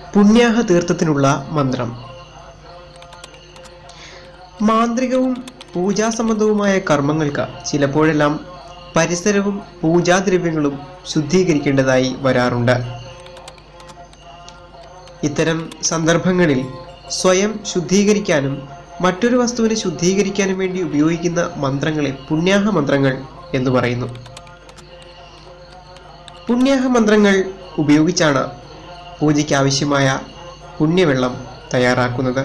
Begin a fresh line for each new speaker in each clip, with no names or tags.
പുണ്യാഹ തീർത്ഥത്തിനുള്ള മന്ത്രം മാന്ത്രികവും പൂജാസംബന്ധവുമായ കർമ്മങ്ങൾക്ക് ചിലപ്പോഴെല്ലാം പരിസരവും പൂജാദ്രവ്യങ്ങളും ശുദ്ധീകരിക്കേണ്ടതായി വരാറുണ്ട് ഇത്തരം സന്ദർഭങ്ങളിൽ സ്വയം ശുദ്ധീകരിക്കാനും മറ്റൊരു വസ്തുവിനെ ശുദ്ധീകരിക്കാനും വേണ്ടി ഉപയോഗിക്കുന്ന മന്ത്രങ്ങളെ പുണ്യാഹ മന്ത്രങ്ങൾ എന്ന് പറയുന്നു പുണ്യാഹ മന്ത്രങ്ങൾ ഉപയോഗിച്ചാണ് പൂജയ്ക്ക് ആവശ്യമായ പുണ്യവെള്ളം തയ്യാറാക്കുന്നത്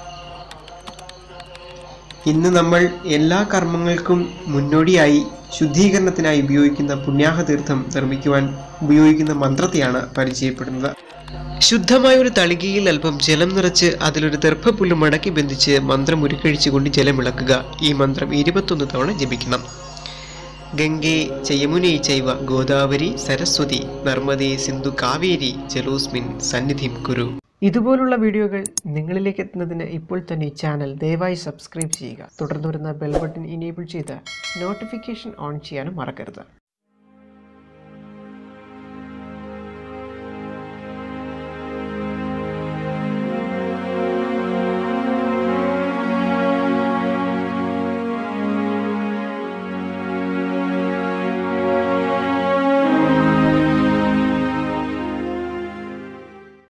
ഇന്ന് നമ്മൾ എല്ലാ കർമ്മങ്ങൾക്കും മുന്നോടിയായി ശുദ്ധീകരണത്തിനായി ഉപയോഗിക്കുന്ന പുണ്യാഹ തീർത്ഥം നിർമ്മിക്കുവാൻ ഉപയോഗിക്കുന്ന മന്ത്രത്തെയാണ് പരിചയപ്പെടുന്നത് ശുദ്ധമായ ഒരു തളികയിൽ അല്പം ജലം നിറച്ച് അതിലൊരു ദർഭപ്പുല്ല് മടക്കി ബന്ധിച്ച് മന്ത്രം ഉരുക്കഴിച്ചുകൊണ്ട് ജലം ഇളക്കുക ഈ മന്ത്രം ഇരുപത്തൊന്ന് തവണ ജപിക്കണം ഗംഗേ ചയമുനേ ചൈവ ഗോദാവരി സരസ്വതി നർമ്മദേ സിന്ധു കാവേരി ജലോസ്മിൻ സന്നിധിം കുരു ഇതുപോലുള്ള വീഡിയോകൾ നിങ്ങളിലേക്ക് എത്തുന്നതിന് ഇപ്പോൾ തന്നെ ഈ ചാനൽ ദയവായി സബ്സ്ക്രൈബ് ചെയ്യുക തുടർന്ന് വരുന്ന ബെൽ ബട്ടൺ ഇനേബിൾ ചെയ്ത് നോട്ടിഫിക്കേഷൻ ഓൺ ചെയ്യാനും മറക്കരുത്